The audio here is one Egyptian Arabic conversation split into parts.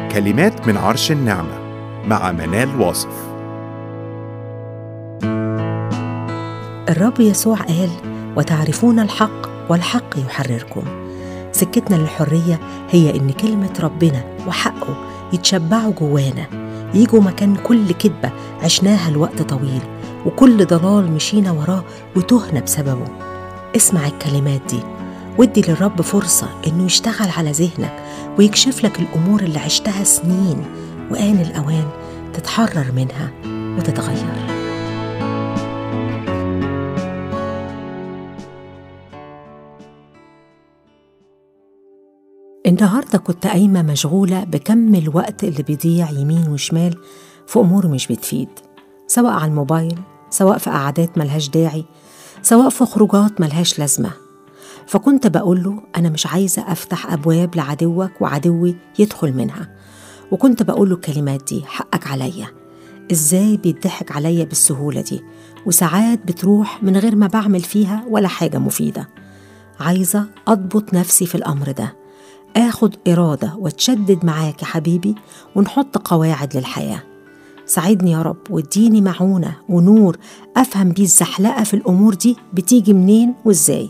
كلمات من عرش النعمة مع منال واصف الرب يسوع قال وتعرفون الحق والحق يحرركم سكتنا للحرية هي إن كلمة ربنا وحقه يتشبعوا جوانا يجوا مكان كل كذبة عشناها لوقت طويل وكل ضلال مشينا وراه وتهنا بسببه اسمع الكلمات دي وادي للرب فرصة إنه يشتغل على ذهنك ويكشف لك الأمور اللي عشتها سنين وآن الأوان تتحرر منها وتتغير النهارده كنت قايمة مشغولة بكم الوقت اللي بيضيع يمين وشمال في أمور مش بتفيد سواء على الموبايل سواء في قعدات ملهاش داعي سواء في خروجات ملهاش لازمة فكنت بقول له أنا مش عايزة أفتح أبواب لعدوك وعدوي يدخل منها وكنت بقول له الكلمات دي حقك عليا إزاي بيضحك عليا بالسهولة دي وساعات بتروح من غير ما بعمل فيها ولا حاجة مفيدة عايزة أضبط نفسي في الأمر ده آخد إرادة واتشدد معاك يا حبيبي ونحط قواعد للحياة ساعدني يا رب واديني معونة ونور أفهم بيه الزحلقة في الأمور دي بتيجي منين وإزاي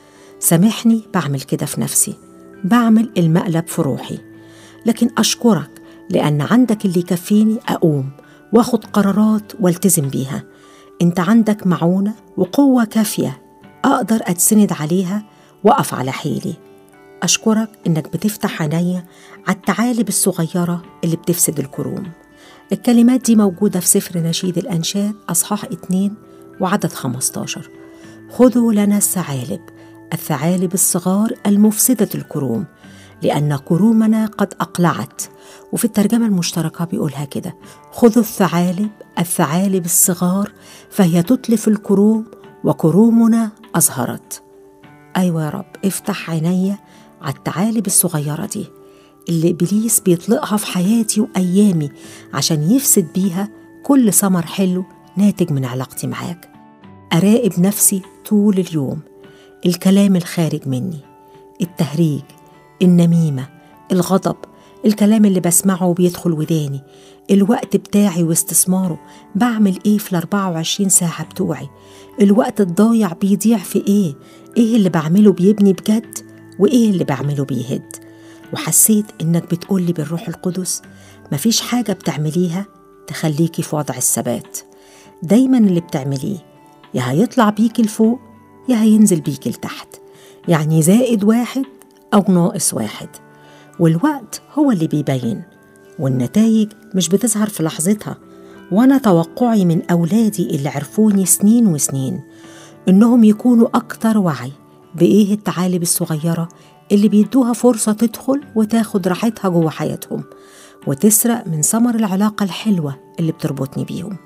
سامحني بعمل كده في نفسي بعمل المقلب في روحي لكن أشكرك لأن عندك اللي يكفيني أقوم واخد قرارات والتزم بيها انت عندك معونة وقوة كافية أقدر أتسند عليها وأقف على حيلي أشكرك إنك بتفتح عينيا على التعالب الصغيرة اللي بتفسد الكروم الكلمات دي موجودة في سفر نشيد الأنشاد أصحاح 2 وعدد 15 خذوا لنا الثعالب الثعالب الصغار المفسدة الكروم لأن كرومنا قد أقلعت وفي الترجمة المشتركة بيقولها كده خذوا الثعالب الثعالب الصغار فهي تتلف الكروم وكرومنا أزهرت أيوة يا رب افتح عينيا على الثعالب الصغيرة دي اللي إبليس بيطلقها في حياتي وأيامي عشان يفسد بيها كل ثمر حلو ناتج من علاقتي معاك أراقب نفسي طول اليوم الكلام الخارج مني التهريج النميمة الغضب الكلام اللي بسمعه وبيدخل وداني الوقت بتاعي واستثماره بعمل ايه في ال 24 ساعة بتوعي الوقت الضايع بيضيع في ايه ايه اللي بعمله بيبني بجد وايه اللي بعمله بيهد وحسيت انك بتقولي بالروح القدس مفيش حاجة بتعمليها تخليكي في وضع الثبات دايما اللي بتعمليه يا هيطلع بيكي لفوق يا هينزل بيكي لتحت يعني زائد واحد أو ناقص واحد والوقت هو اللي بيبين والنتائج مش بتظهر في لحظتها وأنا توقعي من أولادي اللي عرفوني سنين وسنين إنهم يكونوا أكتر وعي بإيه التعالب الصغيرة اللي بيدوها فرصة تدخل وتاخد راحتها جوه حياتهم وتسرق من ثمر العلاقة الحلوة اللي بتربطني بيهم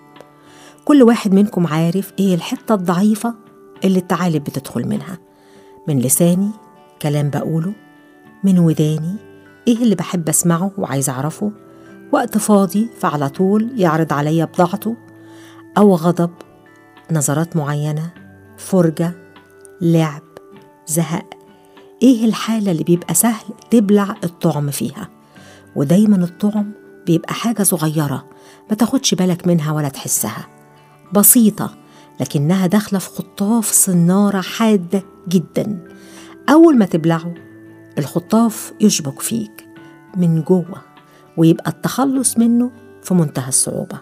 كل واحد منكم عارف إيه الحتة الضعيفة اللي التعالب بتدخل منها من لساني كلام بقوله من وداني إيه اللي بحب أسمعه وعايز أعرفه وقت فاضي فعلى طول يعرض عليا بضاعته أو غضب نظرات معينة فرجة لعب زهق ايه الحالة اللي بيبقى سهل تبلع الطعم فيها ودايما الطعم بيبقى حاجة صغيرة ما تاخدش بالك منها ولا تحسها بسيطة لكنها داخلة في خطاف صنارة حادة جدا أول ما تبلعه الخطاف يشبك فيك من جوه ويبقى التخلص منه في منتهى الصعوبة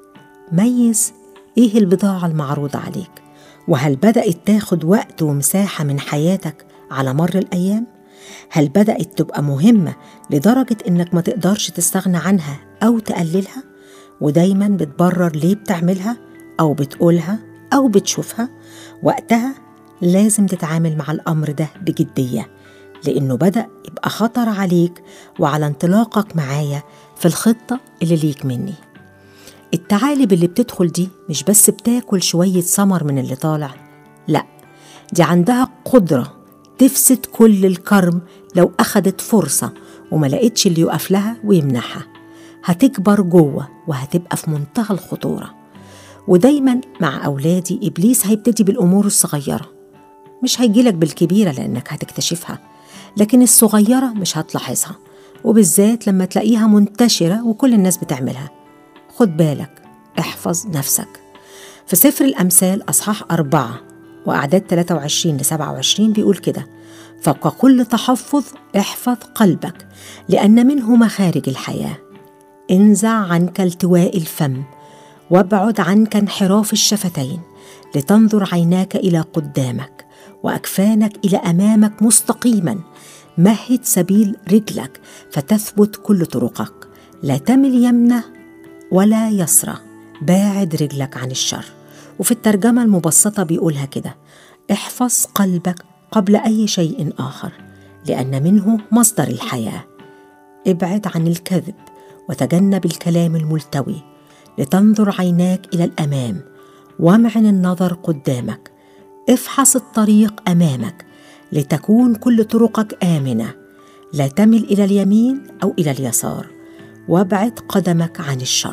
ميز ايه البضاعة المعروضة عليك وهل بدأت تاخد وقت ومساحة من حياتك على مر الأيام؟ هل بدأت تبقى مهمة لدرجة إنك ما تقدرش تستغنى عنها أو تقللها؟ ودايما بتبرر ليه بتعملها أو بتقولها أو بتشوفها؟ وقتها لازم تتعامل مع الأمر ده بجدية لأنه بدأ يبقى خطر عليك وعلى انطلاقك معايا في الخطة اللي ليك مني التعالب اللي بتدخل دي مش بس بتاكل شوية ثمر من اللي طالع لأ دي عندها قدرة تفسد كل الكرم لو أخدت فرصة وما لقيتش اللي يقف لها ويمنعها هتكبر جوه وهتبقى في منتهى الخطورة ودايما مع أولادي إبليس هيبتدي بالأمور الصغيرة مش هيجيلك بالكبيرة لأنك هتكتشفها لكن الصغيرة مش هتلاحظها وبالذات لما تلاقيها منتشرة وكل الناس بتعملها خد بالك احفظ نفسك في سفر الأمثال أصحاح أربعة وأعداد 23 ل 27 بيقول كده فوق كل تحفظ احفظ قلبك لأن منه مخارج الحياة انزع عنك التواء الفم وابعد عنك انحراف الشفتين لتنظر عيناك إلى قدامك وأكفانك إلى أمامك مستقيما مهد سبيل رجلك فتثبت كل طرقك لا تمل يمنه ولا يسرى باعد رجلك عن الشر وفي الترجمة المبسطة بيقولها كده احفظ قلبك قبل أي شيء آخر لأن منه مصدر الحياة ابعد عن الكذب وتجنب الكلام الملتوي لتنظر عيناك إلى الأمام وامعن النظر قدامك افحص الطريق أمامك لتكون كل طرقك آمنة لا تمل إلى اليمين أو إلى اليسار وابعد قدمك عن الشر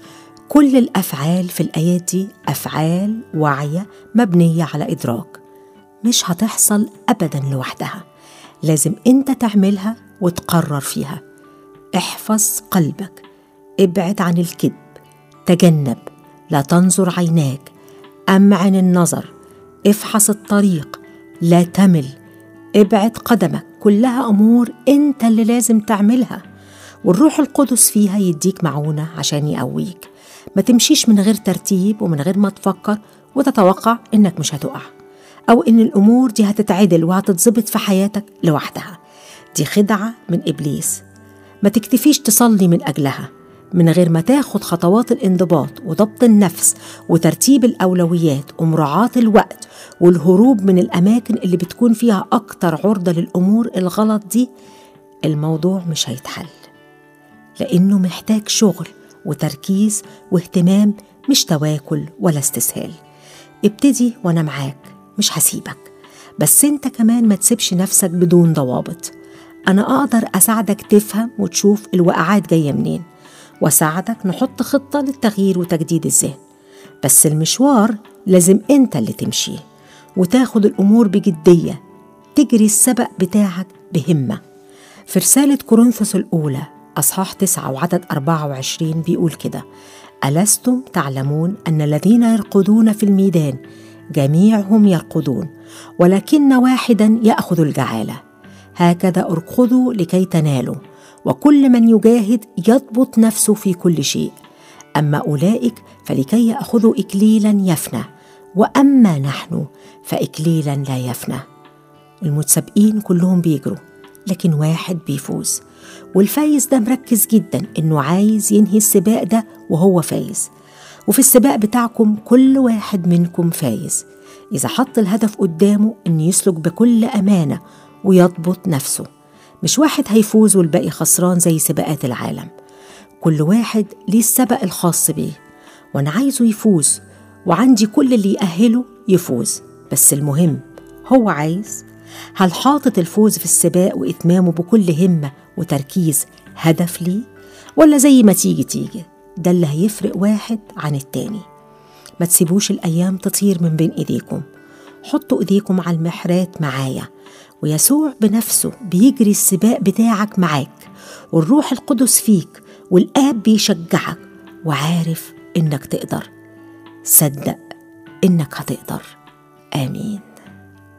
كل الافعال في الايات دي افعال واعيه مبنيه على ادراك مش هتحصل ابدا لوحدها لازم انت تعملها وتقرر فيها احفظ قلبك ابعد عن الكذب تجنب لا تنظر عيناك امعن النظر افحص الطريق لا تمل ابعد قدمك كلها امور انت اللي لازم تعملها والروح القدس فيها يديك معونه عشان يقويك ما تمشيش من غير ترتيب ومن غير ما تفكر وتتوقع انك مش هتقع او ان الامور دي هتتعدل وهتتظبط في حياتك لوحدها دي خدعه من ابليس ما تكتفيش تصلي من اجلها من غير ما تاخد خطوات الانضباط وضبط النفس وترتيب الاولويات ومراعاه الوقت والهروب من الاماكن اللي بتكون فيها اكتر عرضه للامور الغلط دي الموضوع مش هيتحل لانه محتاج شغل وتركيز واهتمام مش تواكل ولا استسهال ابتدي وانا معاك مش هسيبك بس انت كمان ما تسيبش نفسك بدون ضوابط انا اقدر اساعدك تفهم وتشوف الوقعات جايه منين واساعدك نحط خطه للتغيير وتجديد الذهن بس المشوار لازم انت اللي تمشيه وتاخد الامور بجديه تجري السبق بتاعك بهمه في رساله كورنثوس الاولى أصحاح تسعة وعدد 24 بيقول كده ألستم تعلمون أن الذين يرقدون في الميدان جميعهم يرقدون ولكن واحدا يأخذ الجعالة هكذا ارقدوا لكي تنالوا وكل من يجاهد يضبط نفسه في كل شيء أما أولئك فلكي يأخذوا إكليلا يفنى وأما نحن فإكليلا لا يفنى المتسابقين كلهم بيجروا لكن واحد بيفوز والفايز ده مركز جدا انه عايز ينهي السباق ده وهو فايز وفي السباق بتاعكم كل واحد منكم فايز إذا حط الهدف قدامه إن يسلك بكل أمانة ويضبط نفسه مش واحد هيفوز والباقي خسران زي سباقات العالم كل واحد ليه السبق الخاص بيه وأنا عايزه يفوز وعندي كل اللي يأهله يفوز بس المهم هو عايز هل حاطط الفوز في السباق وإتمامه بكل همة وتركيز هدف ليه ولا زي ما تيجي تيجي ده اللي هيفرق واحد عن التاني ما تسيبوش الأيام تطير من بين إيديكم حطوا إيديكم على المحرات معايا ويسوع بنفسه بيجري السباق بتاعك معاك والروح القدس فيك والآب بيشجعك وعارف إنك تقدر صدق إنك هتقدر آمين